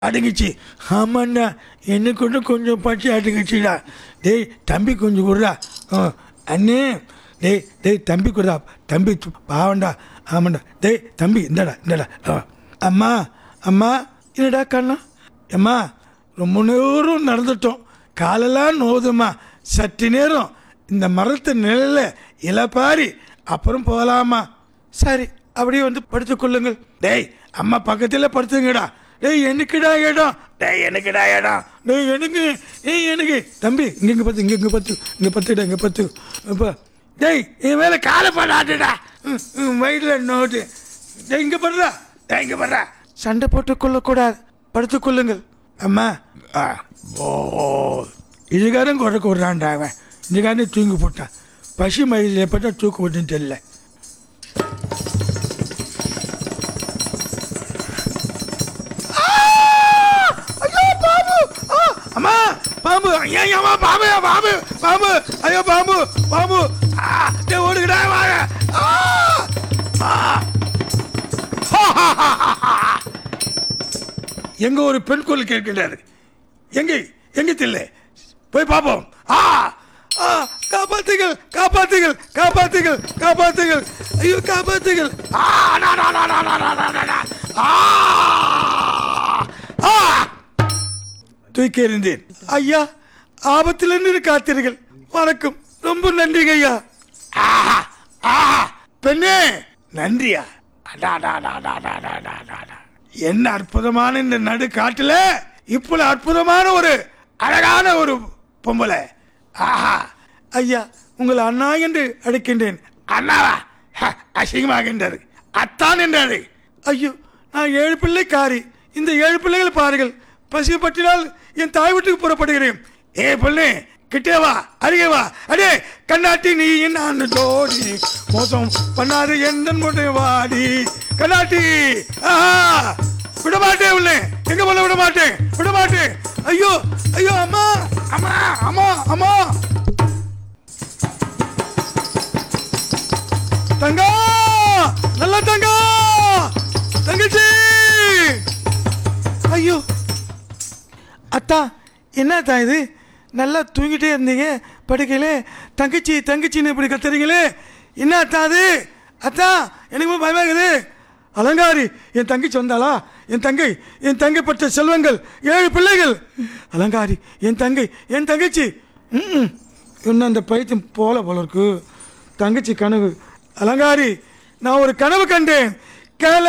அடங்கிச்சு ஆமாண்ணா எனக்கு ஒன்று கொஞ்சம் பச்சை அடங்கிச்சுடா டேய் தம்பி கொஞ்சம் விட்றா ஆ அண்ணே டேய் டேய் தம்பி கொடுடா தம்பி து- பாவம்டா ஆமாண்டா டேய் தம்பி இந்தடா இந்தடா ஆ அம்மா அம்மா என்னடா கண்ணா அம்மா ரொம்ப நேரம் நடந்துட்டோம் காலெல்லாம் நோவுதும்மா சற்று நேரம் இந்த மரத்து நிழல்ல இலப்பாரி அப்புறம் போகலாமா சரி அப்படியே வந்து படுத்துக் கொள்ளுங்கள் டேய் அம்மா பக்கத்தில் படுத்துங்கடா டேய் எனக்குடா இடம் டேய் எனக்குடா இடம் டேய் எனக்கு ஏய் எனக்கு தம்பி இங்க இங்க பத்து இங்க இங்க பத்து இங்க பத்துடா இங்க பத்து இப்போ டேய் என் மேல காலை படாட்டுடா வயிற்றுல நோட்டு டேய் இங்க படுறா டேய் இங்க படுறா சண்டை போட்டுக் கொள்ளக்கூடாது படுத்துக் கொள்ளுங்கள் அம்மா ஆ ஓ இதுக்காரன் குறைக்க விட்றான்டா அவன் இதுக்காரன் தூங்கி போட்டான் பசி மயில் எப்பட்டா தூக்கு போட்டுன்னு தெரியல ஐயோ பாம்பு ஆ, அம்மா பாம்பு ஐயா அம்மா பாம்பு பாம்பு பாம்பு ஐயோ பாம்பு பாம்பு ஆ, டேய் ஓடுங்கடா வாங்க ஆ, ஆ. எங்க ஒரு பெண் குரல் கேட்கின்றாரு எங்கே எங்க தில்லை போய் பார்ப்போம் ஆ ஆ காப்பாத்துகள் காப்பாத்துகள் காப்பாத்துகள் காப்பாத்துகள் ஐயோ காப்பாத்துகள் ஆ டா, டா, டா, டா, டா, டா, டா, டா. ஆ ஆ தூக்கி எறிந்தேன் ஐயா ஆபத்திலிருந்து காத்தீர்கள் வணக்கம் ரொம்ப நன்றிங்க ஐயா ஆஹா, ஆஹா. பெண்ணே நன்றியா அடா, டா, டா, டா, டா, டா, டா, டா, டா. என்ன அற்புதமான இந்த நடு காட்டுல இப்படி அற்புதமான ஒரு அழகான ஒரு பொம்பளை ஆஹா ஐயா உங்களை அண்ணா என்று அழைக்கின்றேன் அண்ணாவா ஹ, அசிங்கமாகின்றது அத்தான் என்றாரு ஐயோ நான் ஏழு பிள்ளைக்காரி இந்த ஏழு பிள்ளைகள் பாருங்கள் பசி பட்டினால் என் தாய் வீட்டுக்கு புறப்படுகிறேன் ஏ பொண்ணு கிட்டே வா அருகே வா அடே கண்ணாட்டி நீ நான் ஜோடி மோசம் பண்ணாது எந்த முட்டை வாடி கண்ணாட்டி ஆஹா விட மாட்டேன் உள்ள எங்க போல விட மாட்டேன் விட மாட்டேன் ஐயோ ஐயோ அம்மா அம்மா அம்மா அம்மா தங்கா நல்ல தங்கா தங்கச்சி ஐயோ அத்தா என்னத்தா இது நல்லா தூங்கிட்டே இருந்தீங்க படுக்கையிலே தங்கச்சி தங்கச்சின்னு இப்படி கத்துறீங்களே என்ன அத்தா அது அத்தா எனக்கு பயமாகுது அலங்காரி என் தங்கச்சி வந்தாளா என் தங்கை என் தங்கை பட்ட செல்வங்கள் ஏழு பிள்ளைகள் அலங்காரி என் தங்கை என் தங்கச்சி ம் இன்னும் அந்த பைத்தியம் போல போல இருக்கு தங்கச்சி கனவு அலங்காரி நான் ஒரு கனவு கண்டேன் கேள